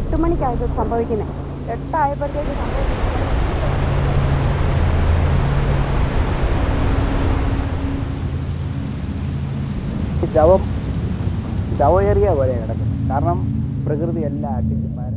എട്ട് മണിക്കായത് സംഭവിക്കുന്നത് എട്ടായപ്പോഴത്തേക്ക് സംഭവിക്കുന്നത് ശവം ശവയേറിയ പോലെ കിടക്കുന്നത് കാരണം പ്രകൃതി എല്ലാം അടിച്ച് മാറി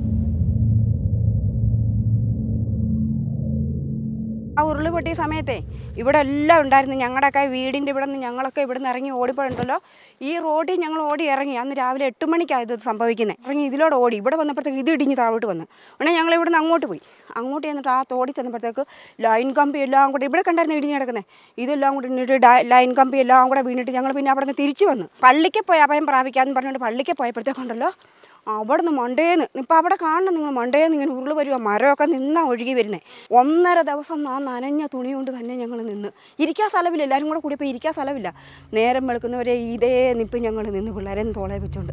ആ ഉരുള് പൊട്ടിയ സമയത്തെ ഇവിടെ എല്ലാം ഉണ്ടായിരുന്നു ഞങ്ങളുടെയൊക്കെ വീടിൻ്റെ ഇവിടെ നിന്ന് ഞങ്ങളൊക്കെ ഇവിടെ നിന്ന് ഇറങ്ങി ഓടിപ്പോഴുണ്ടല്ലോ ഈ റോഡിൽ ഞങ്ങൾ ഓടി ഇറങ്ങി അന്ന് രാവിലെ എട്ട് മണിക്കായത് സംഭവിക്കുന്നത് ഇറങ്ങി ഇതിലൂടെ ഓടി ഇവിടെ വന്നപ്പോഴത്തേക്ക് ഇത് ഇടിഞ്ഞ് താഴോട്ട് വന്നു ഉടനെ ഞങ്ങൾ ഇവിടെ നിന്ന് അങ്ങോട്ട് പോയി അങ്ങോട്ട് ചെന്നിട്ട് ആ തോടി ചെന്നപ്പോഴത്തേക്ക് ലൈൻ കമ്പി എല്ലാം കൂടെ ഇവിടെ കണ്ടായിരുന്നു ഇടിഞ്ഞ് കിടക്കുന്നത് ഇതെല്ലാം കൂടെ ഇന്നിട്ട് ഡ- ലൈൻ കമ്പി എല്ലാം കൂടെ വീണിട്ട് ഞങ്ങൾ പിന്നെ അവിടെ നിന്ന് തിരിച്ചു വന്നു പള്ളിക്ക് പോയി അഭയം പ്രാപിക്കാമെന്ന് പറഞ്ഞുകൊണ്ട് പള്ളിക്ക് പോയപ്പോഴത്തേക്കുണ്ടല്ലോ അവിടെ നിന്ന് മണ്ടേന്ന് ഇപ്പം അവിടെ കാണണം നിങ്ങൾ മണ്ടേന്ന് ഇങ്ങനെ ഉരുള് വരുക മരമൊക്കെ നിന്നാ ഒഴുകി വരുന്നത് ഒന്നര ദിവസം ആ നനഞ്ഞ തുണി കൊണ്ട് തന്നെ ഞങ്ങൾ നിന്ന് ഇരിക്കാൻ സ്ഥലമില്ല എല്ലാവരും കൂടെ കൂടിയപ്പോൾ ഇരിക്കാൻ സ്ഥലമില്ല നേരം വെളുക്കുന്നവരെ ഇതേ നിപ്പ് ഞങ്ങൾ നിന്ന് പിള്ളേരെ തോളെ വെച്ചോണ്ട്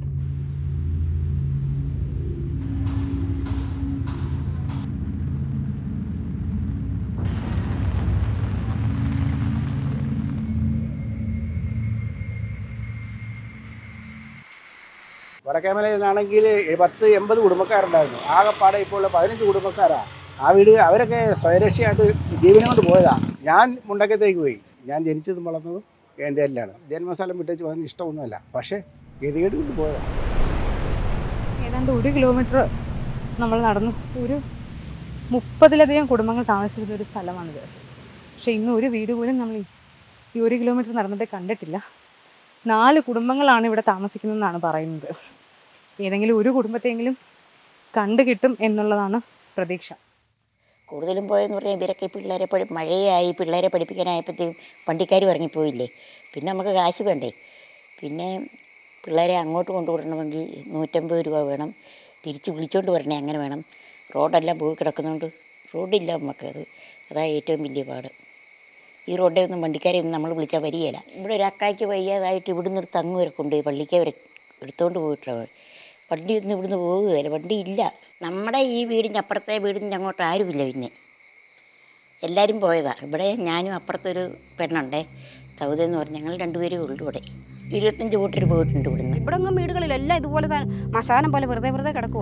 വടക്കേമലയിലാണെങ്കിൽ പത്ത് എൺപത് കുടുംബക്കാരുണ്ടായിരുന്നു ആകെപ്പാടെ ഇപ്പോൾ ഉള്ള പതിനഞ്ച് കുടുംബക്കാരാ ആ വീട് അവരൊക്കെ സ്വയരക്ഷയായിട്ട് ജീവനം കൊണ്ട് പോയതാ ഞാൻ മുണ്ടക്കത്തേക്ക് പോയി ഞാൻ ജനിച്ചതും വളർന്നതും എൻ്റെ എല്ലാം ജന്മസ്ഥലം വിട്ടേച്ച് വന്ന് ഇഷ്ടമൊന്നുമല്ല പക്ഷേ ഗതികേട് കൊണ്ട് പോയതാ ഏതാണ്ട് ഒരു കിലോമീറ്റർ നമ്മൾ നടന്നു ഒരു മുപ്പതിലധികം കുടുംബങ്ങൾ താമസിച്ചിരുന്ന ഒരു സ്ഥലമാണിത് പക്ഷെ ഇന്ന് ഒരു വീട് പോലും നമ്മൾ ഈ- ഈ ഒരു കിലോമീറ്റർ നടന്നിട്ട് കണ്ടിട്ടില്ല നാല് കുടുംബങ്ങളാണ് ഇവിടെ താമസിക്കുന്നതെന്നാണ് പറയുന്നത് ഏതെങ്കിലും ഒരു കുടുംബത്തെങ്കിലും കണ്ടു കിട്ടും എന്നുള്ളതാണ് പ്രതീക്ഷ കൂടുതലും പോയെന്ന് പറഞ്ഞാൽ ഇവരൊക്കെ ഈ പിള്ളേരെ പഠി മഴയായി പിള്ളേരെ പഠിപ്പിക്കാനായപ്പോഴത്തേക്കും വണ്ടിക്കാർ ഇറങ്ങിപ്പോയില്ലേ പിന്നെ നമുക്ക് കാശ് വേണ്ടേ പിന്നെ പിള്ളേരെ അങ്ങോട്ട് കൊണ്ടുവിടണമെങ്കിൽ നൂറ്റമ്പത് രൂപ വേണം തിരിച്ച് വിളിച്ചോണ്ട് വരണേ അങ്ങനെ വേണം റോഡെല്ലാം പോയി കിടക്കുന്നതുകൊണ്ട് റോഡില്ല നമുക്ക് അത് അതാണ് ഏറ്റവും വലിയ പാട് ഈ റോഡിൽ ഒന്നും വണ്ടിക്കാരെ ഒന്നും നമ്മൾ വിളിച്ചാൽ വരികയില്ല ഇവിടെ ഒരു അക്കായ്ക്ക് വയ്യാതായിട്ട് ഇവിടുന്ന് ഒരു തങ്ങ് വരെ കൊണ്ടുപോയി പള്ളിക്ക് അവരെ എടുത്തോണ്ട് പോയിട്ടാണ് വണ്ടി ഒന്നും ഇവിടുന്ന് പോകുകയില്ല വണ്ടി ഇല്ല നമ്മുടെ ഈ വീടിൻ്റെ അപ്പുറത്തെ വീടിൻ്റെ അങ്ങോട്ട് ആരുമില്ല പിന്നെ എല്ലാവരും പോയതാണ് ഇവിടെ ഞാനും അപ്പുറത്തൊരു പെണ്ണുണ്ടേ സൗദ എന്ന് പറഞ്ഞ് ഞങ്ങൾ രണ്ടുപേരും ഉള്ളു ഇവിടെ ഇരുപത്തഞ്ച് കൂട്ടർ പോയിട്ടുണ്ട് ഇവിടുന്ന് ഇവിടെ ഒന്നും വീടുകളിലെല്ലാം ഇതുപോലെ തന്നെ മശാനം പോലെ വെറുതെ വെറുതെ കിടക്കുക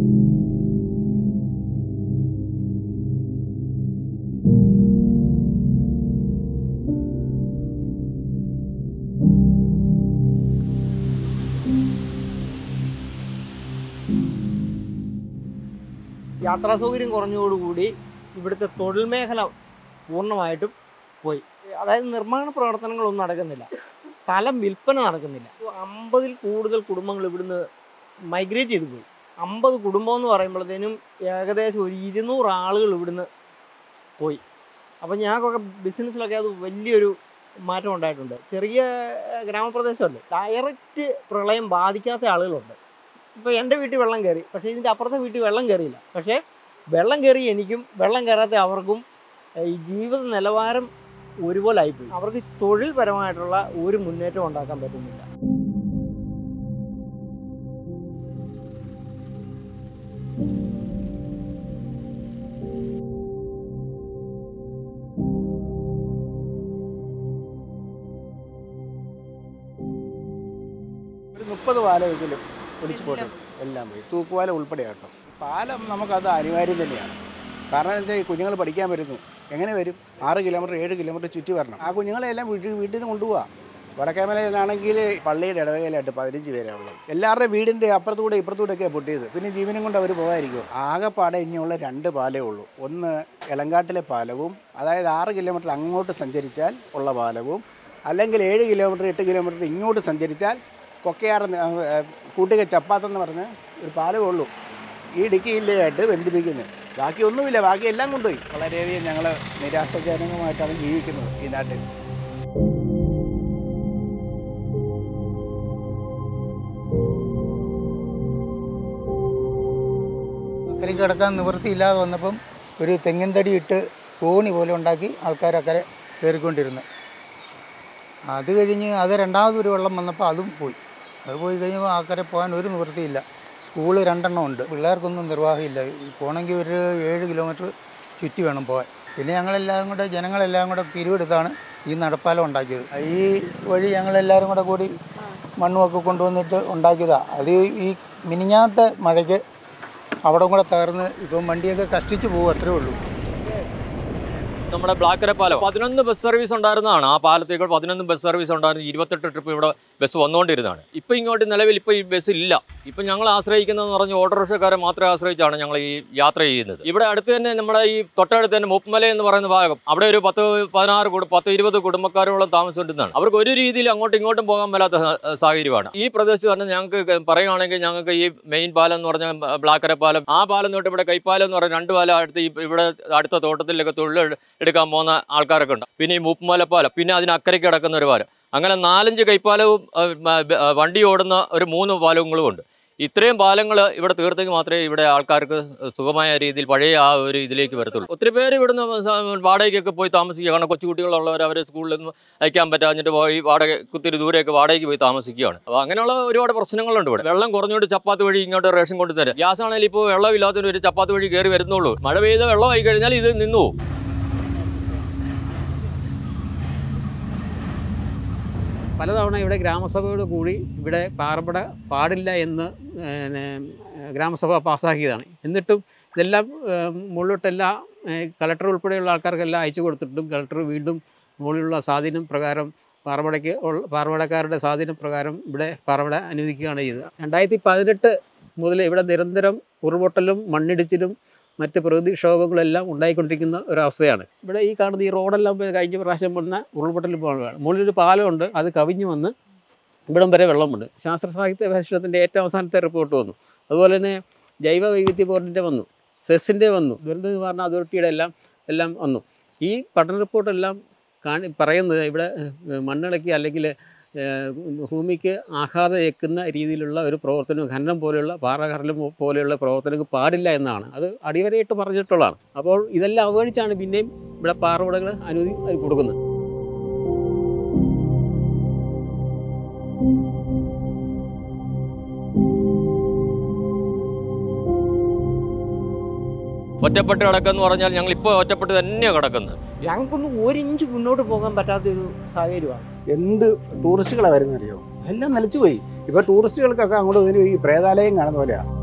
യാത്രാ സൗകര്യം കുറഞ്ഞതോടുകൂടി ഇവിടുത്തെ തൊഴിൽ മേഖല പൂർണ്ണമായിട്ടും പോയി അതായത് നിർമ്മാണ പ്രവർത്തനങ്ങളൊന്നും നടക്കുന്നില്ല സ്ഥലം വിൽപ്പന നടക്കുന്നില്ല അമ്പതിൽ കൂടുതൽ കുടുംബങ്ങൾ ഇവിടുന്ന് മൈഗ്രേറ്റ് ചെയ്തു പോയി അമ്പത് കുടുംബം എന്ന് പറയുമ്പോഴത്തേനും ഏകദേശം ഒരു ഇരുന്നൂറ് ആളുകൾ ഇവിടുന്ന് പോയി അപ്പോൾ ഞങ്ങൾക്കൊക്കെ ബിസിനസ്സിലൊക്കെ അത് വലിയൊരു മാറ്റം ഉണ്ടായിട്ടുണ്ട് ചെറിയ ഏഹ്, ഗ്രാമപ്രദേശമല്ലേ ഡയറക്റ്റ് പ്രളയം ബാധിക്കാത്ത ആളുകളുണ്ട് ഇപ്പോൾ എൻ്റെ വീട്ടിൽ വെള്ളം കയറി പക്ഷേ ഇതിൻ്റെ അപ്പുറത്തെ വീട്ടിൽ വെള്ളം കയറിയില്ല പക്ഷേ വെള്ളം കയറി എനിക്കും വെള്ളം കയറാത്ത അവർക്കും ഏഹ്, ഈ ജീവിത നിലവാരം ഒരുപോലെ ആയിപ്പോയി അവർക്ക് തൊഴിൽപരമായിട്ടുള്ള ഒരു മുന്നേറ്റം ഉണ്ടാക്കാൻ പറ്റുന്നില്ല ഒരു മുപ്പത് പാലമെങ്കിലും ഒലിച്ചു പോയിട്ടുണ്ട് എല്ലാം പോയി തൂക്കുപാലം ഉൾപ്പെടെ കേട്ടോ പാലം നമുക്കത് അനിവാര്യം തന്നെയാണ് കാരണം എന്താ ഈ കുഞ്ഞുങ്ങൾ പഠിക്കാൻ വരുന്നു എങ്ങനെ വരും ആറ് കിലോമീറ്റർ ഏഴ് കിലോമീറ്റർ ചുറ്റി വരണം ആ കുഞ്ഞുങ്ങളെല്ലാം വീട്ടിൽ വീട്ടിൽ നിന്ന് കൊണ്ടുപോവാ വടക്കേമലയിലാണെങ്കിൽ പള്ളിയുടെ ഇടവകയിലായിട്ട് പതിനഞ്ച് പേരാണ് ഉള്ളത് എല്ലാവരുടെയും വീടിൻ്റെ അപ്പുറത്തൂടെ ഇപ്പുറത്തൂടെയൊക്കെയാണ് പൊട്ടിയത് പിന്നെ ജീവനും കൊണ്ട് അവർ പോകാതിരിക്കും ആകെപ്പാടെ ഇനിയുള്ള രണ്ട് പാലേ ഉള്ളൂ ഒന്ന് എളങ്കാട്ടിലെ പാലവും അതായത് ആറ് കിലോമീറ്റർ അങ്ങോട്ട് സഞ്ചരിച്ചാൽ ഉള്ള പാലവും അല്ലെങ്കിൽ ഏഴ് കിലോമീറ്റർ എട്ട് കിലോമീറ്റർ ഇങ്ങോട്ട് സഞ്ചരിച്ചാൽ കൊക്കയാറ് കൂട്ടുക ചപ്പാത്തെന്ന് പറഞ്ഞ് ഒരു പാലമേ ഉള്ളൂ ഈ ഇടുക്കി ജില്ലയായിട്ട് ബന്ധിപ്പിക്കുന്നത് ബാക്കി ഒന്നുമില്ല ബാക്കി എല്ലാം കൊണ്ടുപോയി വളരെയധികം ഞങ്ങൾ നിരാശാജനകമായിട്ടാണ് ജീവിക്കുന്നത് ഈ നാട്ടിൽ അക്കരയ്ക്ക് കിടക്കാൻ നിവൃത്തിയില്ലാതെ വന്നപ്പം ഒരു തെങ്ങിൻ തടി ഇട്ട് കോണി പോലെ ഉണ്ടാക്കി ആൾക്കാർ അക്കരെ കയറിക്കൊണ്ടിരുന്നു അത് കഴിഞ്ഞ് അത് രണ്ടാമത് ഒരു വെള്ളം വന്നപ്പോൾ അതും പോയി അത് പോയി കഴിഞ്ഞപ്പോൾ ആൾക്കാരെ പോകാൻ ഒരു നിവൃത്തിയില്ല സ്കൂള് രണ്ടെണ്ണം ഉണ്ട് പിള്ളേർക്കൊന്നും നിർവാഹമില്ല ഈ പോകണമെങ്കിൽ ഒരു ഏഴ് കിലോമീറ്റർ ചുറ്റി വേണം പോകാൻ പിന്നെ ഞങ്ങളെല്ലാവരും കൂടെ ജനങ്ങളെല്ലാം കൂടെ പിരിവെടുത്താണ് ഈ നടപ്പാലം ഉണ്ടാക്കിയത് ഈ വഴി ഞങ്ങളെല്ലാവരും കൂടെ കൂടി മണ്ണുമൊക്കെ കൊണ്ടുവന്നിട്ട് ഉണ്ടാക്കിയതാണ് അത് ഈ മിനിഞ്ഞാത്ത മഴയ്ക്ക് അവിടെ കൂടെ തകർന്ന് ഇപ്പം വണ്ടിയൊക്കെ കഷ്ടിച്ച് പോകും അത്രേ ഉള്ളൂ നമ്മുടെ ബ്ലാക്കര പാലം പതിനൊന്ന് ബസ് സർവീസ് ഉണ്ടായിരുന്നതാണ് ആ പാലത്തേക്ക് പതിനൊന്ന് ബസ് സർവീസ് ഉണ്ടായിരുന്നു ഇരുപത്തെട്ട് ട്രിപ്പ് ഇവിടെ ബസ് വന്നുകൊണ്ടിരുന്നതാണ് ഇപ്പം ഇങ്ങോട്ട് നിലവിൽ ഇപ്പോൾ ഈ ബസ് ഇല്ല ഇപ്പം ഞങ്ങൾ ആശ്രയിക്കുന്നതെന്ന് പറഞ്ഞ് ഓട്ടോറിക്ഷക്കാരെ മാത്രമേ ആശ്രയിച്ചാണ് ഞങ്ങൾ ഈ യാത്ര ചെയ്യുന്നത് ഇവിടെ അടുത്ത് തന്നെ നമ്മുടെ ഈ തൊട്ടടുത്ത് തന്നെ മുപ്പമല എന്ന് പറയുന്ന ഭാഗം അവിടെ ഒരു പത്ത് പതിനാറ് കുടു പത്ത് ഇരുപത് കുടുംബക്കാരോളം താമസിച്ചിരുന്നതാണ് അവർക്ക് ഒരു രീതിയിൽ അങ്ങോട്ടും ഇങ്ങോട്ടും പോകാൻ മേലാത്ത സാ- സാഹചര്യമാണ് ഈ പ്രദേശത്ത് തന്നെ ഞങ്ങൾക്ക് പറയുകയാണെങ്കിൽ ഞങ്ങൾക്ക് ഈ മെയിൻ പാലം എന്ന് പറഞ്ഞ ബ്ലാക്കര പാലം ആ പാലം തൊട്ട് ഇവിടെ കൈപ്പാലം എന്ന് പറഞ്ഞ രണ്ട് പാലം അടുത്ത് ഈ ഇവിടെ അടുത്ത തോട്ടത്തിലൊക്കെ തൊഴിൽ എടുക്കാൻ പോകുന്ന ആൾക്കാരൊക്കെ ഉണ്ട് പിന്നെ ഈ മുപ്പമല പാലം പിന്നെ അതിനക്കരയ്ക്ക് കിടക്കുന്ന ഒരു പാലം അങ്ങനെ നാലഞ്ച് കൈപ്പാലവും അഹ് മ- ബ- അഹ് വണ്ടി ഓടുന്ന ഒരു മൂന്ന് പാലങ്ങളും ഉണ്ട് ഇത്രയും പാലങ്ങൾ ഇവിടെ തീർത്തെങ്കിൽ മാത്രമേ ഇവിടെ ആൾക്കാർക്ക് സുഖമായ രീതിയിൽ പഴയ ആ ഒരു ഇതിലേക്ക് വരത്തുള്ളൂ ഒത്തിരി പേര് ഇവിടുന്ന് സ- വാടകയ്ക്കൊക്കെ പോയി താമസിക്കുക കാരണം കൊച്ചുകുട്ടികളുള്ളവർ അവരെ സ്കൂളിൽ നിന്ന് അയക്കാൻ പറ്റാഞ്ഞിട്ട് പോയി വാടക കുത്തിരി ദൂരെയൊക്കെ വാടകയ്ക്ക് പോയി താമസിക്കുകയാണ് അപ്പോൾ അങ്ങനെയുള്ള ഒരുപാട് പ്രശ്നങ്ങളുണ്ട് ഇവിടെ വെള്ളം കുറഞ്ഞുകൊണ്ട് ചപ്പാത്ത് വഴി ഇങ്ങോട്ട് റേഷൻ കൊണ്ട് തരാം ഗ്യാസ് ആണെങ്കിൽ ഇപ്പോൾ വെള്ളമില്ലാത്തതിന് ഒരു ചപ്പാത്ത് വഴി കയറി വരുന്നുള്ളൂ മഴ പെയ്ത വെള്ളമായി കഴിഞ്ഞാൽ ഇത് നിന്നു പോകും. പലതവണ ഇവിടെ ഗ്രാമസഭയോട് കൂടി ഇവിടെ പാറപ്പട പാടില്ല എന്ന് പിന്നെ ഗ്രാമസഭ പാസ്സാക്കിയതാണ് എന്നിട്ടും ഇതെല്ലാം ഏഹ്, മുകളിലോട്ടെല്ലാം ഏഹ്, കളക്ടർ ഉൾപ്പെടെയുള്ള ആൾക്കാർക്കെല്ലാം അയച്ചു കൊടുത്തിട്ടും കളക്ടർ വീണ്ടും മുകളിലുള്ള സ്വാധീനം പ്രകാരം പാറപ്പടയ്ക്ക് ഉള്ള പാറപ്പടക്കാരുടെ സ്വാധീനം പ്രകാരം ഇവിടെ പാറപ്പട അനുവദിക്കുകയാണ് ചെയ്തത് രണ്ടായിരത്തി പതിനെട്ട് മുതൽ ഇവിടെ നിരന്തരം ഉരുൾപൊട്ടലും മണ്ണിടിച്ചിലും മറ്റ് പ്രകൃതിക്ഷോഭങ്ങളെല്ലാം ഉണ്ടായിക്കൊണ്ടിരിക്കുന്ന ഒരവസ്ഥയാണ് ഇവിടെ ഈ കാണുന്ന ഈ റോഡെല്ലാം പോയി കഴിഞ്ഞ പ്രാവശ്യം വന്ന ഉരുൾപൊട്ടൽ പോകുകയാണ് മുകളിലൊരു പാലമുണ്ട് അത് കവിഞ്ഞു വന്ന് ഇവിടം വരെ വെള്ളമുണ്ട് ശാസ്ത്ര സാഹിത്യ പരിഷത്തിൻ്റെ ഏറ്റവും അവസാനത്തെ റിപ്പോർട്ട് വന്നു അതുപോലെ തന്നെ ജൈവ വൈവിധ്യ ബോർഡിൻ്റെ വന്നു സെസ്സിൻ്റെ വന്നു ദുരന്ത നിവാരണ അതോറിറ്റിയുടെ എല്ലാം എല്ലാം വന്നു ഈ പഠന റിപ്പോർട്ടെല്ലാം കാണി പറയുന്നത് ഇവിടെ ഏഹ്, മണ്ണിളക്കി അല്ലെങ്കിൽ ഏഹ്, ഭൂമിക്ക് ആഘാതം ഏൽക്കുന്ന രീതിയിലുള്ള ഒരു പ്രവർത്തനം ഖനനം പോലെയുള്ള പാറകരലും പോലെയുള്ള പ്രവർത്തനങ്ങൾ പാടില്ല എന്നാണ് അത് അടിവരയിട്ട് പറഞ്ഞിട്ടുള്ളതാണ് അപ്പോൾ ഇതെല്ലാം അവഗണിച്ചാണ് പിന്നെയും ഇവിടെ പാറവടകൾ അനുമതി കൊടുക്കുന്നത് ഒറ്റപ്പെട്ട് കിടക്കെന്ന് പറഞ്ഞാൽ ഞങ്ങൾ ഇപ്പോൾ ഒറ്റപ്പെട്ട് തന്നെയാണ് കിടക്കുന്നത് ഞങ്ങൾക്കൊന്നും ഒരു ഇഞ്ച് മുന്നോട്ട് പോകാൻ പറ്റാത്തൊരു സാഹചര്യമാണ് എന്ത് ടൂറിസ്റ്റുകളാണ് വരുന്നറിയോ എല്ലാം നിലച്ചു പോയി ഇപ്പോൾ ടൂറിസ്റ്റുകൾക്കൊക്കെ അങ്ങോട്ട് ഇതിന് ഈ പ്രേതാലയം കാണുന്ന പോലെയാണ്